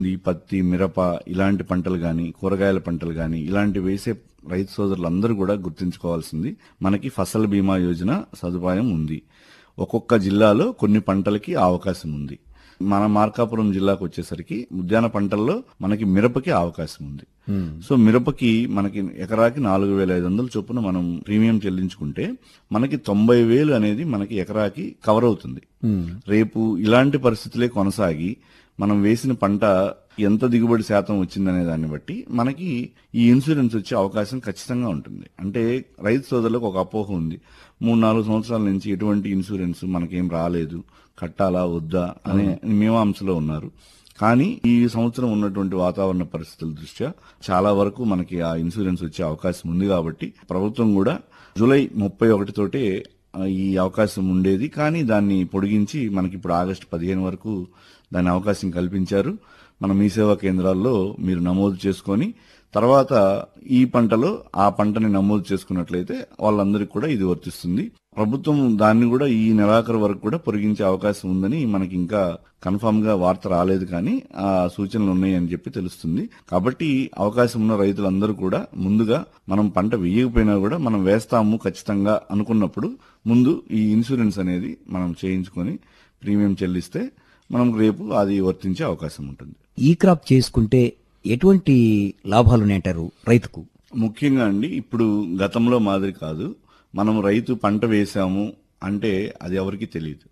ఈ పత్తి మిరప ఇలాంటి పంటలు గాని కూరగాయల పంటలు గాని ఇలాంటి వేసే రైతు సోదరులందరూ కూడా గుర్తుంచుకోవాల్సింది మనకి ఫసల్ బీమా యోజన సదుపాయం ఉంది ఒక్కొక్క జిల్లాలో కొన్ని పంటలకి ఆ అవకాశం ఉంది మన మార్కాపురం జిల్లాకు వచ్చేసరికి ఉద్యాన పంటల్లో మనకి మిరపకి అవకాశం ఉంది సో మిరపకి మనకి ఎకరాకి నాలుగు వేల ఐదు వందల చొప్పున మనం ప్రీమియం చెల్లించుకుంటే మనకి తొంభై వేలు అనేది మనకి ఎకరాకి కవర్ అవుతుంది రేపు ఇలాంటి పరిస్థితులే కొనసాగి మనం వేసిన పంట ఎంత దిగుబడి శాతం వచ్చిందనే దాన్ని బట్టి మనకి ఈ ఇన్సూరెన్స్ వచ్చే అవకాశం ఖచ్చితంగా ఉంటుంది అంటే రైతు సోదరులకు ఒక అపోహ ఉంది మూడు నాలుగు సంవత్సరాల నుంచి ఎటువంటి ఇన్సూరెన్స్ మనకేం రాలేదు కట్టాలా వద్దా అనే మీమాంసలో ఉన్నారు కానీ ఈ సంవత్సరం ఉన్నటువంటి వాతావరణ పరిస్థితుల దృష్ట్యా చాలా వరకు మనకి ఆ ఇన్సూరెన్స్ వచ్చే అవకాశం ఉంది కాబట్టి ప్రభుత్వం కూడా జూలై ముప్పై ఒకటి తోటే ఆ, ఈ అవకాశం ఉండేది కానీ దాన్ని పొడిగించి మనకి ఇప్పుడు ఆగస్టు పదిహేను వరకు దాని అవకాశం కల్పించారు మన మీ సేవా కేంద్రాల్లో మీరు నమోదు చేసుకొని తర్వాత ఈ పంటలో ఆ పంటని నమోదు చేసుకున్నట్లయితే వాళ్ళందరికీ కూడా ఇది వర్తిస్తుంది ప్రభుత్వం దాన్ని కూడా ఈ నెలాఖరు వరకు కూడా పొడిగించే అవకాశం ఉందని మనకి ఇంకా కన్ఫామ్ గా వార్త రాలేదు కానీ ఆ సూచనలు ఉన్నాయి అని చెప్పి తెలుస్తుంది కాబట్టి అవకాశం ఉన్న రైతులందరూ కూడా ముందుగా మనం పంట వేయకపోయినా కూడా మనం వేస్తాము ఖచ్చితంగా అనుకున్నప్పుడు ముందు ఈ ఇన్సూరెన్స్ అనేది మనం చేయించుకొని ప్రీమియం చెల్లిస్తే మనం రేపు అది వర్తించే అవకాశం ఉంటుంది ఈ క్రాప్ చేసుకుంటే ఎటువంటి లాభాలు ఉన్నాయంటారు రైతుకు ముఖ్యంగా అండి ఇప్పుడు గతంలో మాదిరి కాదు మనం రైతు పంట వేసాము అంటే అది ఎవరికి తెలియదు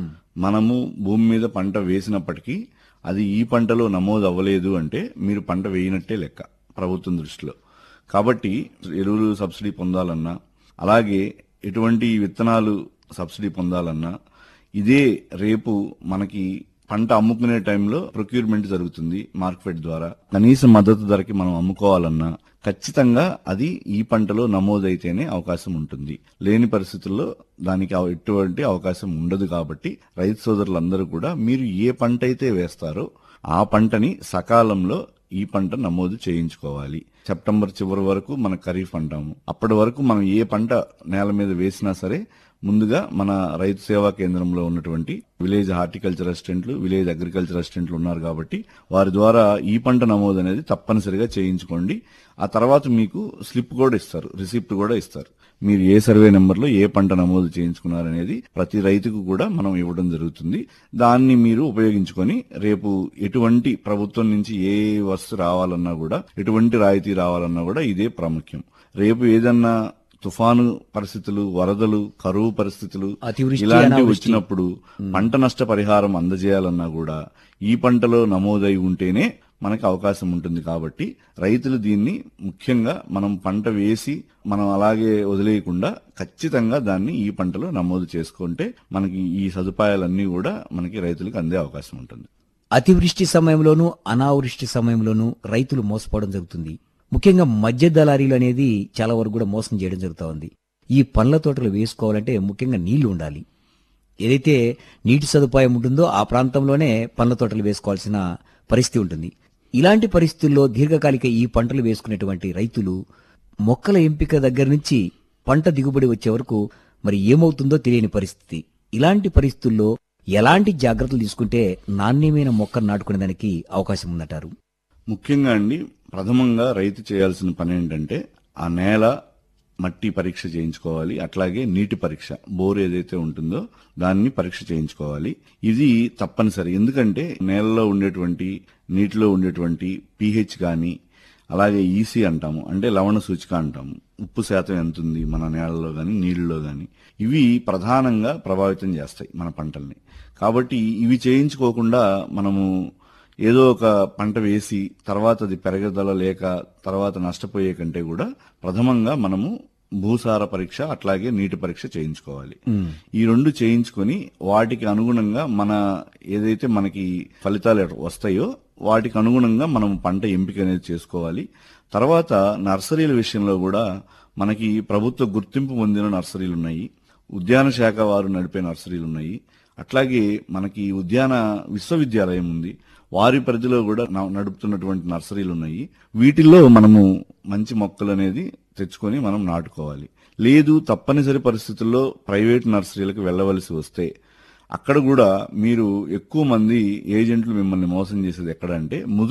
మనము భూమి మీద పంట వేసినప్పటికీ అది ఈ పంటలో నమోదు అవ్వలేదు అంటే మీరు పంట వేయినట్టే లెక్క ప్రభుత్వం దృష్టిలో కాబట్టి ఎరువులు సబ్సిడీ పొందాలన్నా అలాగే ఎటువంటి విత్తనాలు సబ్సిడీ పొందాలన్నా ఇదే రేపు మనకి పంట అమ్ముకునే టైంలో ప్రొక్యూర్మెంట్ జరుగుతుంది మార్కెట్ ద్వారా కనీస మద్దతు ధరకి మనం అమ్ముకోవాలన్నా ఖచ్చితంగా అది ఈ పంటలో నమోదైతేనే అవకాశం ఉంటుంది లేని పరిస్థితుల్లో దానికి అవ- ఎటువంటి అవకాశం ఉండదు కాబట్టి రైతు సోదరులందరూ కూడా మీరు ఏ పంట అయితే వేస్తారో ఆ పంటని సకాలంలో ఈ పంట నమోదు చేయించుకోవాలి సెప్టెంబర్ చివరి వరకు మన ఖరీఫ్ అంటాము అప్పటి వరకు మనం ఏ పంట నేల మీద వేసినా సరే ముందుగా మన రైతు సేవా కేంద్రంలో ఉన్నటువంటి విలేజ్ హార్టికల్చర్ అసిస్టెంట్లు విలేజ్ అగ్రికల్చర్ అసిస్టెంట్లు ఉన్నారు కాబట్టి వారి ద్వారా ఈ పంట నమోదు అనేది తప్పనిసరిగా చేయించుకోండి ఆ తర్వాత మీకు స్లిప్ కూడా ఇస్తారు రిసిప్ట్ కూడా ఇస్తారు మీరు ఏ సర్వే నెంబర్లో ఏ పంట నమోదు చేయించుకున్నారనేది ప్రతి రైతుకు కూడా మనం ఇవ్వడం జరుగుతుంది దాన్ని మీరు ఉపయోగించుకొని రేపు ఎటువంటి ప్రభుత్వం నుంచి ఏ వస్తు రావాలన్నా కూడా ఎటువంటి రాయితీ రావాలన్నా కూడా ఇదే ప్రాముఖ్యం రేపు ఏదన్నా తుఫాను పరిస్థితులు వరదలు కరువు పరిస్థితులు అతివృష్టి, ఇలాంటివి అనావృష్టి. వచ్చినప్పుడు పంట నష్ట పరిహారం అందజేయాలన్నా కూడా ఈ పంటలో నమోదై ఉంటేనే మనకి అవకాశం ఉంటుంది కాబట్టి రైతులు దీన్ని ముఖ్యంగా మనం పంట వేసి మనం అలాగే వదిలేయకుండా ఖచ్చితంగా దాన్ని ఈ పంటలో నమోదు చేసుకుంటే మనకి ఈ సదుపాయాలన్నీ కూడా మనకి రైతులకు అందే అవకాశం ఉంటుంది అతివృష్టి సమయంలోనూ అనావృష్టి సమయంలోనూ రైతులు మోసపోవడం జరుగుతుంది ముఖ్యంగా మధ్య దళారీలు అనేది చాలా వరకు కూడా మోసం చేయడం జరుగుతా ఉంది ఈ పండ్ల తోటలు వేసుకోవాలంటే ముఖ్యంగా నీళ్లు ఉండాలి ఏదైతే నీటి సదుపాయం ఉంటుందో ఆ ప్రాంతంలోనే పండ్ల తోటలు వేసుకోవాల్సిన పరిస్థితి ఉంటుంది ఇలాంటి పరిస్థితుల్లో దీర్ఘకాలిక ఈ పంటలు వేసుకునేటువంటి రైతులు మొక్కల ఎంపిక దగ్గర నుంచి పంట దిగుబడి వచ్చే వరకు మరి ఏమవుతుందో తెలియని పరిస్థితి ఇలాంటి పరిస్థితుల్లో ఎలాంటి జాగ్రత్తలు తీసుకుంటే నాణ్యమైన మొక్కను నాటుకునే దానికి అవకాశం ఉందంటారు ముఖ్యంగా అండి ప్రథమంగా రైతు చేయాల్సిన పని ఏంటంటే ఆ నేల మట్టి పరీక్ష చేయించుకోవాలి అట్లాగే నీటి పరీక్ష బోర్ ఏదైతే ఉంటుందో దాన్ని పరీక్ష చేయించుకోవాలి ఇది తప్పనిసరి ఎందుకంటే నేలలో ఉండేటువంటి నీటిలో ఉండేటువంటి పీహెచ్ కానీ అలాగే ఈసీ అంటాము అంటే లవణ సూచిక అంటాము ఉప్పు శాతం ఎంత ఉంది మన నేలలో గాని నీళ్ళలో గాని ఇవి ప్రధానంగా ప్రభావితం చేస్తాయి మన పంటల్ని కాబట్టి ఇవి చేయించుకోకుండా మనము ఏదో ఒక పంట వేసి తర్వాత అది పెరగదల లేక తర్వాత నష్టపోయే కంటే కూడా ప్రథమంగా మనము భూసార పరీక్ష అట్లాగే నీటి పరీక్ష చేయించుకోవాలి ఈ రెండు చేయించుకొని వాటికి అనుగుణంగా మన ఏదైతే మనకి ఫలితాలు వస్తాయో వాటికి అనుగుణంగా మనం పంట ఎంపిక అనేది చేసుకోవాలి తర్వాత నర్సరీల విషయంలో కూడా మనకి ప్రభుత్వ గుర్తింపు పొందిన నర్సరీలు ఉన్నాయి ఉద్యాన శాఖ వారు నడిపే నర్సరీలు ఉన్నాయి అట్లాగే మనకి ఉద్యాన విశ్వవిద్యాలయం ఉంది వారి పరిధిలో కూడా న- నడుపుతున్నటువంటి నర్సరీలు ఉన్నాయి వీటిల్లో మనము మంచి మొక్కలు అనేది తెచ్చుకొని మనం నాటుకోవాలి లేదు తప్పనిసరి పరిస్థితుల్లో ప్రైవేట్ నర్సరీలకు వెళ్ళవలసి వస్తే అక్కడ కూడా మీరు ఎక్కువ మంది ఏజెంట్లు మిమ్మల్ని మోసం చేసేది ఎక్కడ అంటే